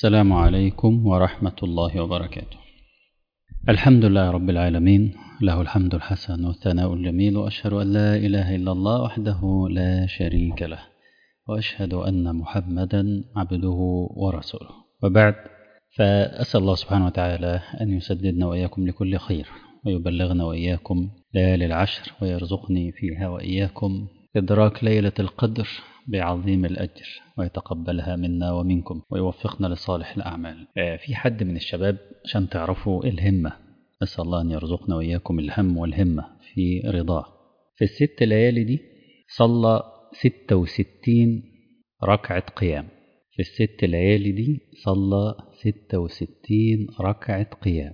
السلام عليكم ورحمة الله وبركاته الحمد لله رب العالمين له الحمد الحسن والثناء الجميل وأشهد أن لا إله إلا الله وحده لا شريك له وأشهد أن محمدا عبده ورسوله وبعد فأسأل الله سبحانه وتعالى أن يسددنا وإياكم لكل خير ويبلغنا وإياكم ليالي العشر ويرزقني فيها وإياكم إدراك ليلة القدر بعظيم الأجر ويتقبلها منا ومنكم ويوفقنا لصالح الأعمال في حد من الشباب عشان تعرفوا الهمة أسأل الله أن يرزقنا وإياكم الهم والهمة في رضاه في الست ليالي دي صلى ستة وستين ركعة قيام في الست ليالي دي صلى ستة وستين ركعة قيام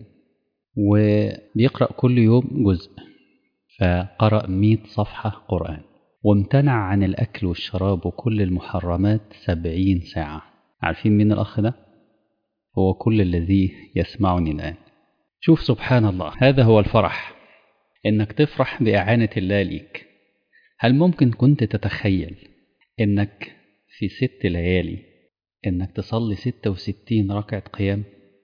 وبيقرأ كل يوم جزء فقرأ مئة صفحة قرآن وامتنع عن الأكل والشراب وكل المحرمات سبعين ساعة عارفين مين الأخ ده؟ هو كل الذي يسمعني الآن شوف سبحان الله هذا هو الفرح إنك تفرح بإعانة الله ليك هل ممكن كنت تتخيل إنك في ست ليالي إنك تصلي ستة وستين ركعة قيام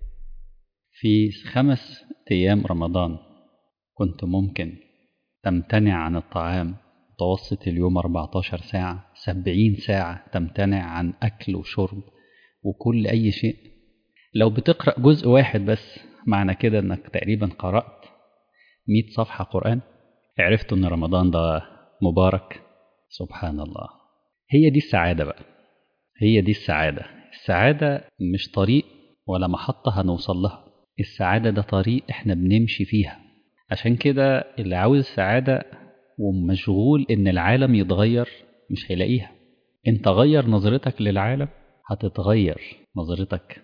في خمس أيام رمضان كنت ممكن تمتنع عن الطعام متوسط اليوم 14 ساعة 70 ساعة تمتنع عن أكل وشرب وكل أي شيء لو بتقرأ جزء واحد بس معنى كده إنك تقريبا قرأت 100 صفحة قرآن عرفت إن رمضان ده مبارك سبحان الله هي دي السعادة بقى هي دي السعادة السعادة مش طريق ولا محطة هنوصل لها السعادة ده طريق احنا بنمشي فيها عشان كده اللي عاوز السعادة ومشغول ان العالم يتغير مش هيلاقيها انت غير نظرتك للعالم هتتغير نظرتك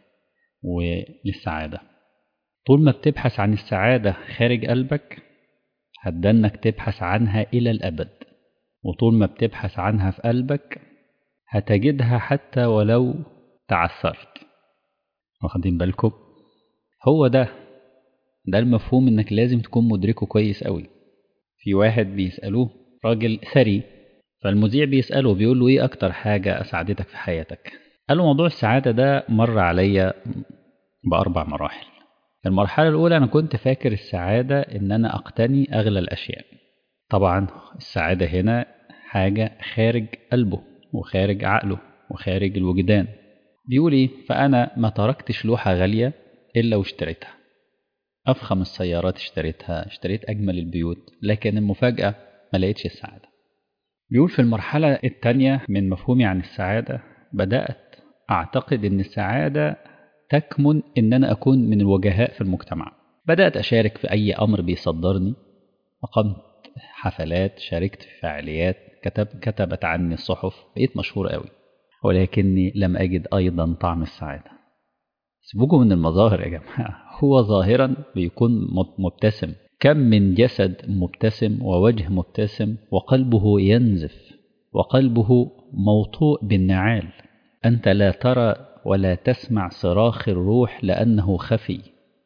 وللسعادة طول ما بتبحث عن السعادة خارج قلبك هتدنك تبحث عنها إلى الأبد وطول ما بتبحث عنها في قلبك هتجدها حتى ولو تعثرت واخدين بالكم هو ده ده المفهوم انك لازم تكون مدركه كويس قوي في واحد بيسألوه راجل ثري فالمذيع بيسأله بيقول له ايه اكتر حاجة اسعدتك في حياتك قال له موضوع السعادة ده مر عليا بأربع مراحل المرحلة الأولى أنا كنت فاكر السعادة إن أنا أقتني أغلى الأشياء طبعا السعادة هنا حاجة خارج قلبه وخارج عقله وخارج الوجدان بيقول ايه فأنا ما تركتش لوحة غالية إلا واشتريتها أفخم السيارات اشتريتها اشتريت أجمل البيوت لكن المفاجأة ما لقيتش السعادة بيقول في المرحلة الثانية من مفهومي عن السعادة بدأت أعتقد أن السعادة تكمن أن أنا أكون من الوجهاء في المجتمع بدأت أشارك في أي أمر بيصدرني أقمت حفلات شاركت في فعاليات كتب كتبت عني الصحف بقيت مشهور قوي ولكني لم أجد أيضا طعم السعادة سيبوكم من المظاهر يا جماعة هو ظاهرا بيكون مبتسم كم من جسد مبتسم ووجه مبتسم وقلبه ينزف وقلبه موطوء بالنعال أنت لا ترى ولا تسمع صراخ الروح لأنه خفي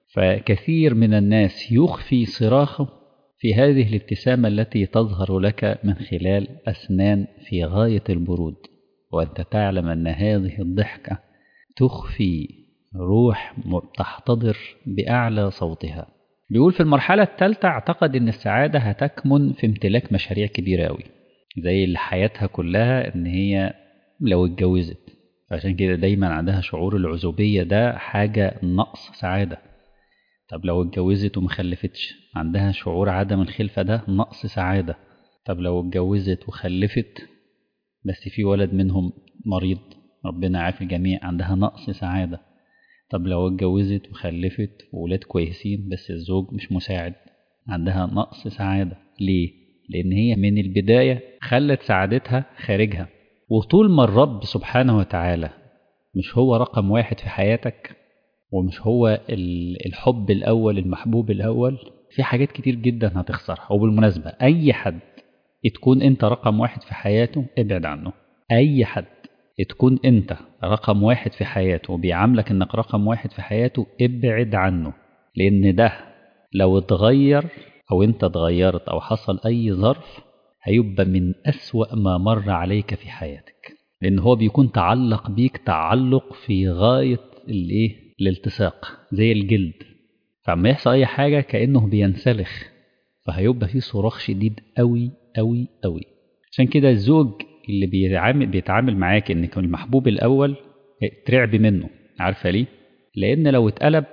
فكثير من الناس يخفي صراخه في هذه الابتسامة التي تظهر لك من خلال أسنان في غاية البرود وأنت تعلم أن هذه الضحكة تخفي روح تحتضر بأعلى صوتها بيقول في المرحلة الثالثة اعتقد أن السعادة هتكمن في امتلاك مشاريع كبيرة أوي زي اللي حياتها كلها أن هي لو اتجوزت فعشان كده دايما عندها شعور العزوبية ده حاجة نقص سعادة طب لو اتجوزت ومخلفتش عندها شعور عدم الخلفة ده نقص سعادة طب لو اتجوزت وخلفت بس في ولد منهم مريض ربنا عافي الجميع عندها نقص سعادة طب لو اتجوزت وخلفت وولاد كويسين بس الزوج مش مساعد عندها نقص سعادة ليه؟ لأن هي من البداية خلت سعادتها خارجها وطول ما الرب سبحانه وتعالى مش هو رقم واحد في حياتك ومش هو الحب الأول المحبوب الأول في حاجات كتير جدا هتخسرها وبالمناسبة أي حد تكون أنت رقم واحد في حياته ابعد عنه أي حد تكون انت رقم واحد في حياته وبيعاملك انك رقم واحد في حياته ابعد عنه لان ده لو اتغير او انت اتغيرت او حصل اي ظرف هيبقى من اسوأ ما مر عليك في حياتك لأن هو بيكون تعلق بيك تعلق في غاية الإيه الالتصاق زي الجلد فعما يحصل أي حاجة كأنه بينسلخ فهيبقى فيه صراخ شديد قوي قوي قوي عشان كده الزوج اللي بيتعامل بيتعامل معاك انك المحبوب الاول ترعبي منه عارفه ليه لان لو اتقلب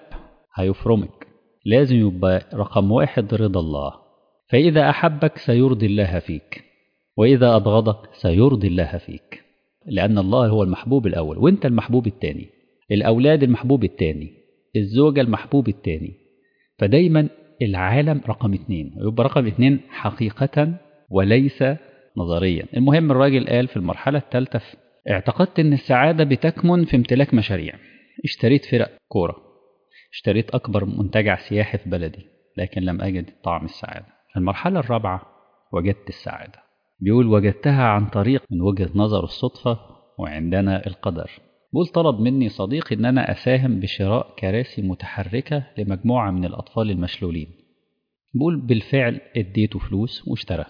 هيفرمك لازم يبقى رقم واحد رضا الله فاذا احبك سيرضي الله فيك واذا ابغضك سيرضي الله فيك لان الله هو المحبوب الاول وانت المحبوب الثاني الاولاد المحبوب الثاني الزوجه المحبوب الثاني فدايما العالم رقم اتنين يبقى رقم اتنين حقيقة وليس نظريا المهم الراجل قال في المرحلة الثالثة اعتقدت ان السعادة بتكمن في امتلاك مشاريع اشتريت فرق كورة اشتريت أكبر منتجع سياحي في بلدي لكن لم أجد طعم السعادة في المرحلة الرابعة وجدت السعادة بيقول وجدتها عن طريق من وجهة نظر الصدفة وعندنا القدر بيقول طلب مني صديقي ان انا اساهم بشراء كراسي متحركة لمجموعة من الاطفال المشلولين بيقول بالفعل اديته فلوس واشترى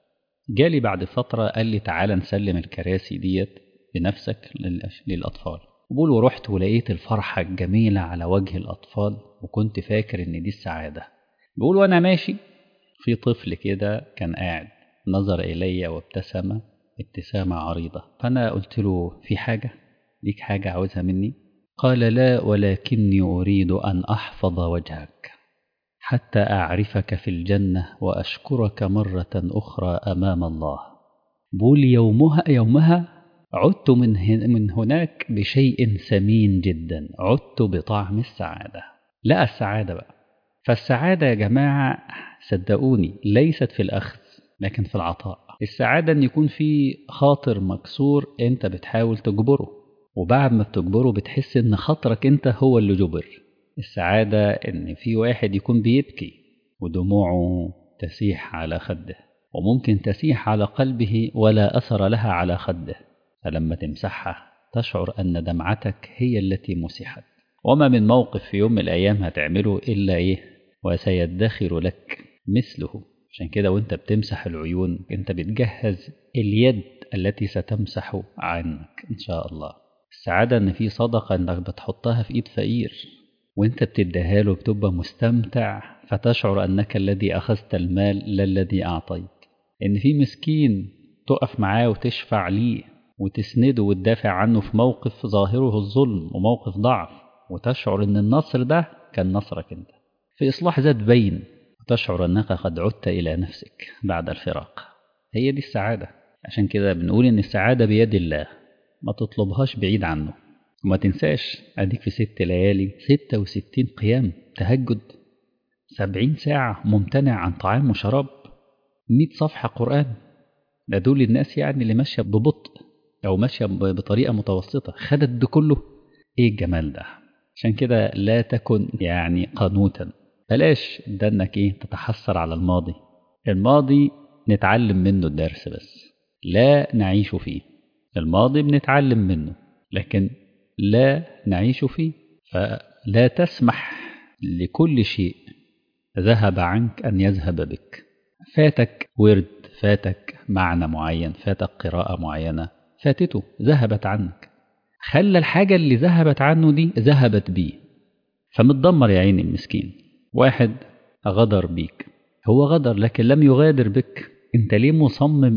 جالي بعد فترة قال لي تعالى نسلم الكراسي ديت بنفسك للأطفال بقول ورحت ولقيت الفرحة الجميلة على وجه الأطفال وكنت فاكر إن دي السعادة بقول وأنا ماشي في طفل كده كان قاعد نظر إلي وابتسم ابتسامة عريضة فأنا قلت له في حاجة ليك حاجة عاوزها مني قال لا ولكني أريد أن أحفظ وجهك حتى أعرفك في الجنة وأشكرك مرة أخرى أمام الله بول يومها يومها عدت من, من هناك بشيء ثمين جدا عدت بطعم السعادة لا السعادة بقى فالسعادة يا جماعة صدقوني ليست في الأخذ لكن في العطاء السعادة أن يكون في خاطر مكسور أنت بتحاول تجبره وبعد ما بتجبره بتحس ان خاطرك انت هو اللي جبر السعادة ان في واحد يكون بيبكي ودموعه تسيح على خده وممكن تسيح على قلبه ولا أثر لها على خده فلما تمسحها تشعر أن دمعتك هي التي مسحت وما من موقف في يوم من الأيام هتعمله إلا إيه وسيدخر لك مثله عشان كده وانت بتمسح العيون انت بتجهز اليد التي ستمسح عنك إن شاء الله السعادة إن في صدقة إنك بتحطها في إيد فقير وإنت بتديها له بتبقى مستمتع فتشعر أنك الذي أخذت المال لا الذي أعطيت إن في مسكين تقف معاه وتشفع ليه وتسنده وتدافع عنه في موقف ظاهره الظلم وموقف ضعف وتشعر إن النصر ده كان نصرك أنت في إصلاح ذات بين وتشعر أنك قد عدت إلى نفسك بعد الفراق هي دي السعادة عشان كده بنقول إن السعادة بيد الله ما تطلبهاش بعيد عنه وما تنساش أديك في ست ليالي ستة وستين قيام تهجد سبعين ساعة ممتنع عن طعام وشراب مئة صفحة قرآن ده دول الناس يعني اللي ماشية ببطء أو ماشية بطريقة متوسطة خدت ده كله إيه الجمال ده عشان كده لا تكن يعني قنوتا بلاش ده انك ايه تتحسر على الماضي الماضي نتعلم منه الدرس بس لا نعيش فيه الماضي بنتعلم منه لكن لا نعيش فيه فلا تسمح لكل شيء ذهب عنك أن يذهب بك فاتك ورد فاتك معنى معين فاتك قراءة معينة فاتته ذهبت عنك خلى الحاجة اللي ذهبت عنه دي ذهبت بيه فمتدمر يا عيني المسكين واحد غدر بيك هو غدر لكن لم يغادر بك انت ليه مصمم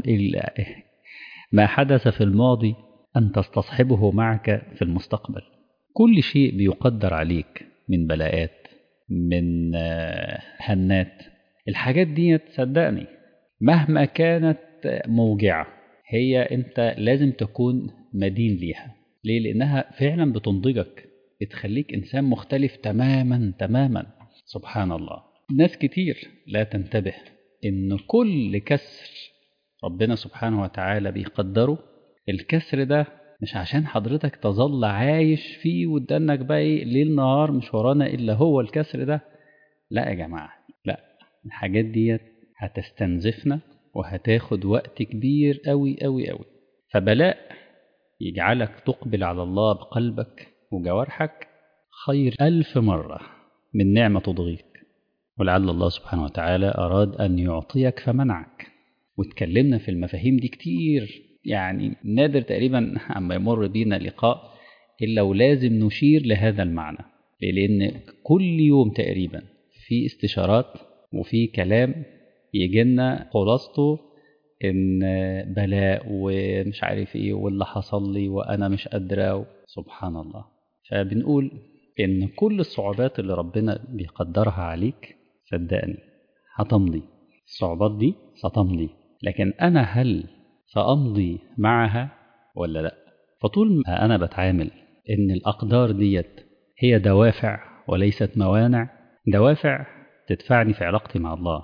ما حدث في الماضي أن تستصحبه معك في المستقبل كل شيء بيقدر عليك من بلاءات من هنات الحاجات دي تصدقني مهما كانت موجعة هي أنت لازم تكون مدين ليها ليه؟ لأنها فعلا بتنضجك بتخليك إنسان مختلف تماما تماما سبحان الله ناس كتير لا تنتبه إن كل كسر ربنا سبحانه وتعالى بيقدره الكسر ده مش عشان حضرتك تظل عايش فيه وتدنك بقى ايه ليل نهار مش ورانا الا هو الكسر ده لا يا جماعه لا الحاجات ديت هتستنزفنا وهتاخد وقت كبير قوي قوي قوي فبلاء يجعلك تقبل على الله بقلبك وجوارحك خير ألف مرة من نعمة تضغيك ولعل الله سبحانه وتعالى أراد أن يعطيك فمنعك واتكلمنا في المفاهيم دي كتير يعني نادر تقريبا عما يمر بينا لقاء إلا ولازم نشير لهذا المعنى لأن كل يوم تقريبا في استشارات وفي كلام يجي لنا خلاصته ان بلاء ومش عارف ايه واللي حصل لي وانا مش قادره سبحان الله فبنقول ان كل الصعوبات اللي ربنا بيقدرها عليك صدقني هتمضي الصعوبات دي ستمضي لكن انا هل سامضي معها ولا لا فطول ما انا بتعامل ان الاقدار ديت هي دوافع وليست موانع دوافع تدفعني في علاقتي مع الله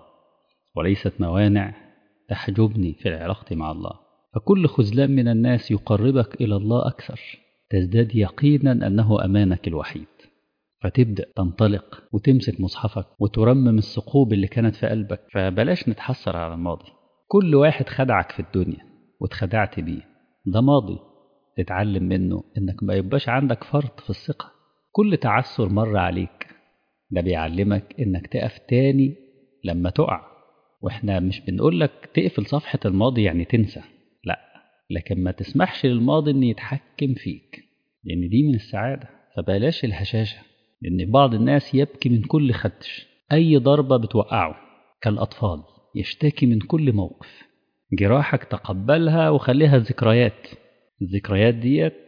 وليست موانع تحجبني في علاقتي مع الله فكل خذلان من الناس يقربك إلى الله أكثر تزداد يقينا أنه أمانك الوحيد فتبدأ تنطلق وتمسك مصحفك وترمم الثقوب اللي كانت في قلبك فبلاش نتحسر على الماضي كل واحد خدعك في الدنيا واتخدعت بيه ده ماضي تتعلم منه انك ما يبقاش عندك فرط في الثقة كل تعثر مر عليك ده بيعلمك انك تقف تاني لما تقع واحنا مش بنقول لك تقفل صفحة الماضي يعني تنسى لا لكن ما تسمحش للماضي ان يتحكم فيك لان دي من السعادة فبلاش الهشاشة لان بعض الناس يبكي من كل خدش اي ضربة بتوقعه كالأطفال يشتكي من كل موقف جراحك تقبلها وخليها ذكريات الذكريات ديت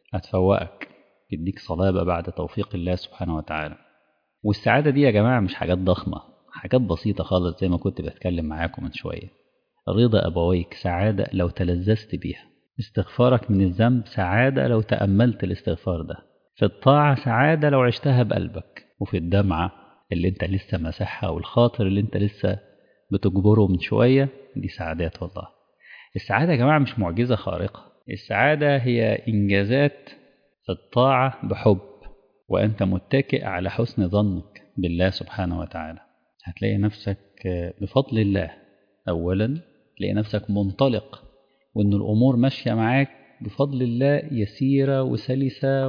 هتفوقك تديك صلابة بعد توفيق الله سبحانه وتعالى والسعادة دي يا جماعة مش حاجات ضخمة حاجات بسيطة خالص زي ما كنت بتكلم معاكم من شوية رضا أبويك سعادة لو تلذذت بيها استغفارك من الذنب سعادة لو تأملت الاستغفار ده في الطاعة سعادة لو عشتها بقلبك وفي الدمعة اللي انت لسه مسحها والخاطر اللي انت لسه بتجبره من شوية دي سعادات والله السعادة يا جماعة مش معجزة خارقة السعادة هي إنجازات في الطاعة بحب وأنت متكئ على حسن ظنك بالله سبحانه وتعالى هتلاقي نفسك بفضل الله أولا تلاقي نفسك منطلق وأن الأمور ماشية معاك بفضل الله يسيرة وسلسة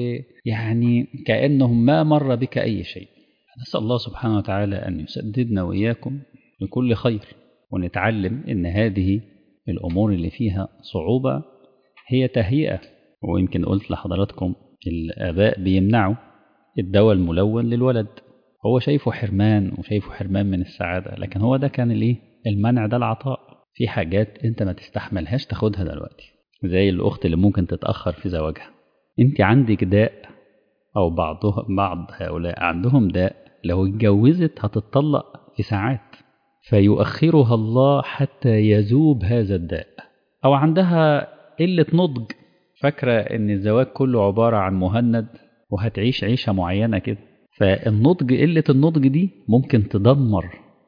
ويعني كأنهم ما مر بك أي شيء نسأل الله سبحانه وتعالى أن يسددنا وإياكم لكل خير ونتعلم أن هذه الأمور اللي فيها صعوبة هي تهيئة ويمكن قلت لحضراتكم الآباء بيمنعوا الدواء الملون للولد هو شايفه حرمان وشايفه حرمان من السعادة لكن هو ده كان الايه المنع ده العطاء في حاجات انت ما تستحملهاش تاخدها دلوقتي زي الأخت اللي ممكن تتأخر في زواجها انت عندك داء أو بعضها بعض هؤلاء عندهم داء لو اتجوزت هتطلق في ساعات فيؤخرها الله حتى يذوب هذا الداء أو عندها قلة نضج فاكرة إن الزواج كله عبارة عن مهند وهتعيش عيشة معينة كده فالنضج قلة النضج دي ممكن تدمر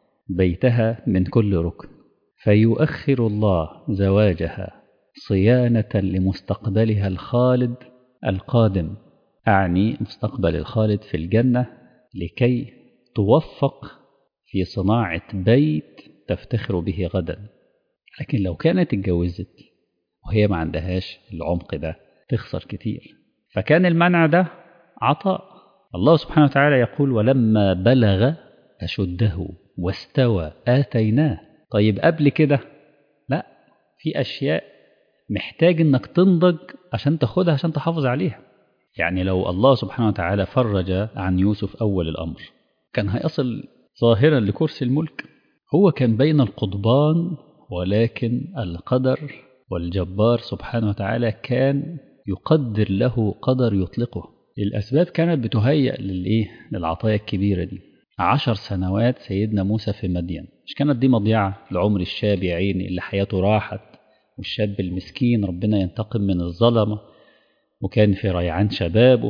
بيتها من كل ركن فيؤخر الله زواجها صيانة لمستقبلها الخالد القادم أعني مستقبل الخالد في الجنة لكي توفق في صناعة بيت تفتخر به غدا لكن لو كانت اتجوزت وهي ما عندهاش العمق ده تخسر كتير فكان المنع ده عطاء الله سبحانه وتعالى يقول ولما بلغ أشده واستوى آتيناه طيب قبل كده لا في أشياء محتاج انك تنضج عشان تاخدها عشان تحافظ عليها يعني لو الله سبحانه وتعالى فرج عن يوسف أول الأمر كان هيصل ظاهرا لكرسي الملك هو كان بين القضبان ولكن القدر والجبار سبحانه وتعالى كان يقدر له قدر يطلقه الأسباب كانت بتهيأ للإيه؟ للعطايا الكبيرة دي عشر سنوات سيدنا موسى في مدين مش كانت دي مضيعة لعمر الشاب يا عيني اللي حياته راحت والشاب المسكين ربنا ينتقم من الظلمة وكان في ريعان شبابه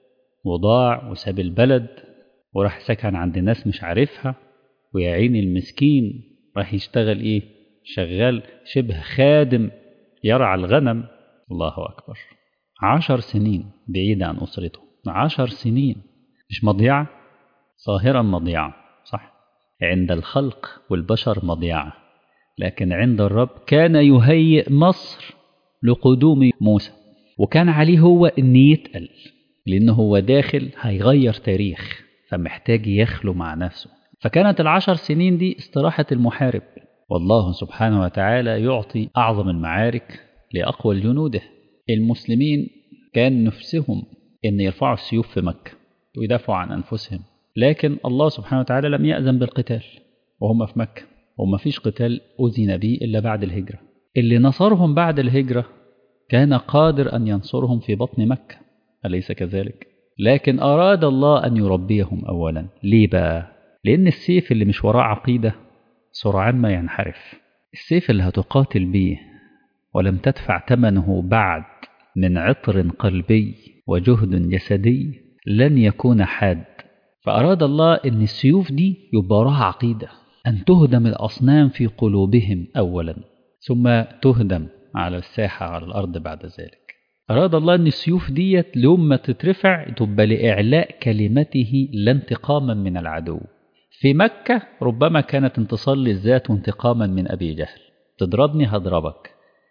وضاع وساب البلد وراح سكن عند ناس مش عارفها ويا عيني المسكين راح يشتغل ايه شغال شبه خادم يرعى الغنم الله أكبر عشر سنين بعيد عن أسرته عشر سنين مش مضيعة ظاهرا مضيعة صح عند الخلق والبشر مضيعة لكن عند الرب كان يهيئ مصر لقدوم موسى وكان عليه هو ان يتقل لانه هو داخل هيغير تاريخ فمحتاج يخلو مع نفسه فكانت العشر سنين دي استراحة المحارب والله سبحانه وتعالى يعطي أعظم المعارك لأقوى جنوده المسلمين كان نفسهم أن يرفعوا السيوف في مكة ويدافعوا عن أنفسهم لكن الله سبحانه وتعالى لم يأذن بالقتال وهم في مكة وما فيش قتال أذن به إلا بعد الهجرة اللي نصرهم بعد الهجرة كان قادر أن ينصرهم في بطن مكة أليس كذلك؟ لكن أراد الله أن يربيهم أولا ليه بقى؟ لأن السيف اللي مش وراه عقيدة سرعان ما ينحرف السيف اللي هتقاتل بيه ولم تدفع ثمنه بعد من عطر قلبي وجهد جسدي لن يكون حاد فأراد الله أن السيوف دي يبقى وراها عقيدة أن تهدم الأصنام في قلوبهم أولا ثم تهدم على الساحة على الأرض بعد ذلك أراد الله أن السيوف ديت ليوم ما تترفع تبقى لإعلاء كلمته لا انتقاما من العدو في مكة ربما كانت انتصار للذات وانتقاما من أبي جهل تضربني هضربك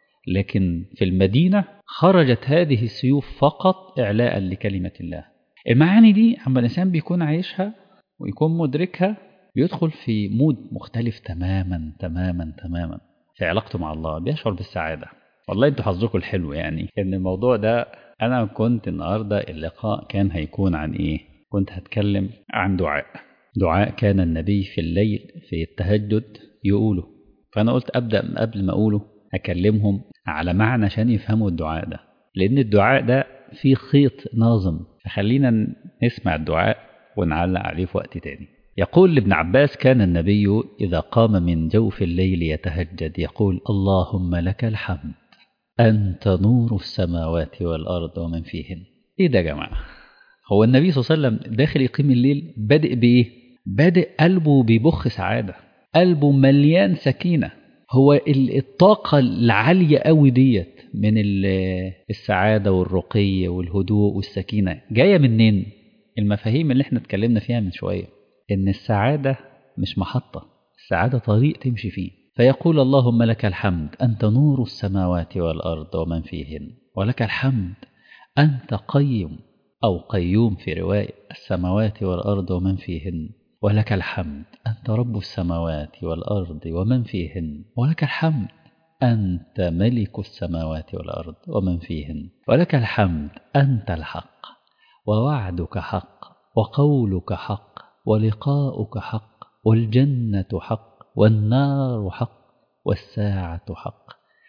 لكن في المدينة خرجت هذه السيوف فقط إعلاء لكلمة الله المعاني دي عما الإنسان بيكون عايشها ويكون مدركها بيدخل في مود مختلف تماما تماما تماما في علاقته مع الله بيشعر بالسعادة والله انتوا حظكم الحلو يعني ان الموضوع ده انا كنت النهارده اللقاء كان هيكون عن ايه كنت هتكلم عن دعاء دعاء كان النبي في الليل في التهجد يقوله فانا قلت ابدا قبل ما اقوله اكلمهم على معنى عشان يفهموا الدعاء ده لان الدعاء ده فيه خيط ناظم فخلينا نسمع الدعاء ونعلق عليه في وقت تاني يقول لابن عباس كان النبي إذا قام من جوف الليل يتهجد يقول اللهم لك الحمد أنت نور السماوات والأرض ومن فيهن إيه ده يا جماعة هو النبي صلى الله عليه وسلم داخل يقيم الليل بادئ بإيه بادئ قلبه بيبخ سعادة قلبه مليان سكينة هو الطاقة العالية قوي ديت من السعادة والرقي والهدوء والسكينة جاية منين المفاهيم اللي احنا اتكلمنا فيها من شوية ان السعادة مش محطة السعادة طريق تمشي فيه فيقول اللهم لك الحمد أنت نور السماوات والأرض ومن فيهن ولك الحمد أنت قيم أو قيوم في رواية السماوات والأرض ومن فيهن ولك الحمد أنت رب السماوات والأرض ومن فيهن ولك الحمد أنت ملك السماوات والأرض ومن فيهن ولك الحمد أنت الحق ووعدك حق وقولك حق ولقاؤك حق والجنة حق والنار حق والساعة حق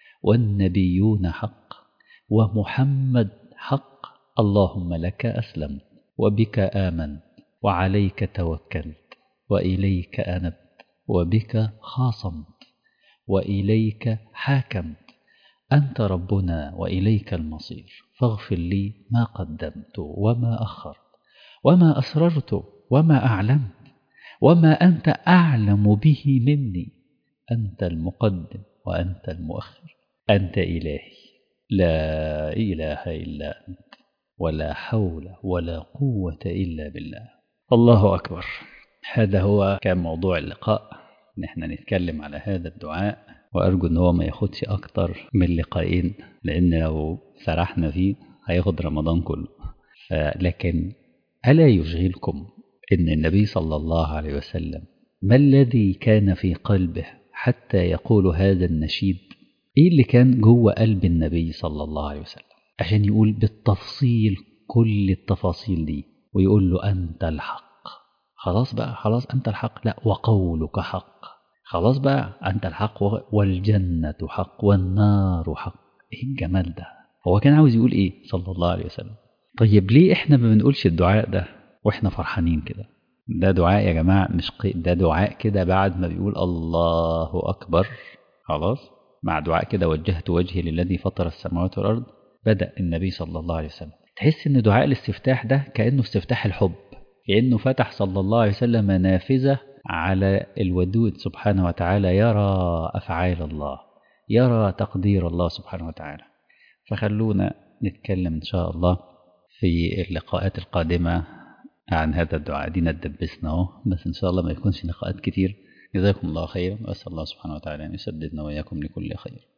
والنبيون حق ومحمد حق اللهم لك أسلمت وبك آمنت وعليك توكلت وإليك أنبت وبك خاصمت وإليك حاكمت أنت ربنا وإليك المصير فاغفر لي ما قدمت وما أخرت وما أسررت وما أعلمت وما أنت أعلم به مني أنت المقدم وأنت المؤخر أنت إلهي لا إله إلا أنت ولا حول ولا قوة إلا بالله الله أكبر هذا هو كان موضوع اللقاء نحن نتكلم على هذا الدعاء وأرجو أن هو ما ياخدش أكتر من لقاءين لأن لو سرحنا فيه هياخد رمضان كله لكن ألا يشغلكم أن النبي صلى الله عليه وسلم ما الذي كان في قلبه حتى يقول هذا النشيد إيه اللي كان جوه قلب النبي صلى الله عليه وسلم عشان يقول بالتفصيل كل التفاصيل دي ويقول له أنت الحق خلاص بقى خلاص أنت الحق لا وقولك حق خلاص بقى أنت الحق والجنة حق والنار حق إيه الجمال ده هو كان عاوز يقول إيه صلى الله عليه وسلم طيب ليه إحنا ما بنقولش الدعاء ده وإحنا فرحانين كده ده دعاء يا جماعة مش قي... ده دعاء كده بعد ما بيقول الله أكبر خلاص مع دعاء كده وجهت وجهي للذي فطر السماوات والأرض بدأ النبي صلى الله عليه وسلم تحس إن دعاء الاستفتاح ده كأنه استفتاح الحب كأنه فتح صلى الله عليه وسلم نافذة على الودود سبحانه وتعالى يرى أفعال الله يرى تقدير الله سبحانه وتعالى فخلونا نتكلم إن شاء الله في اللقاءات القادمة عن هذا الدعاء دينا اتدبسنا اهو بس إن شاء الله ما يكونش لقاءات كتير جزاكم الله خيرا وأسأل الله سبحانه وتعالى أن يسددنا وإياكم لكل خير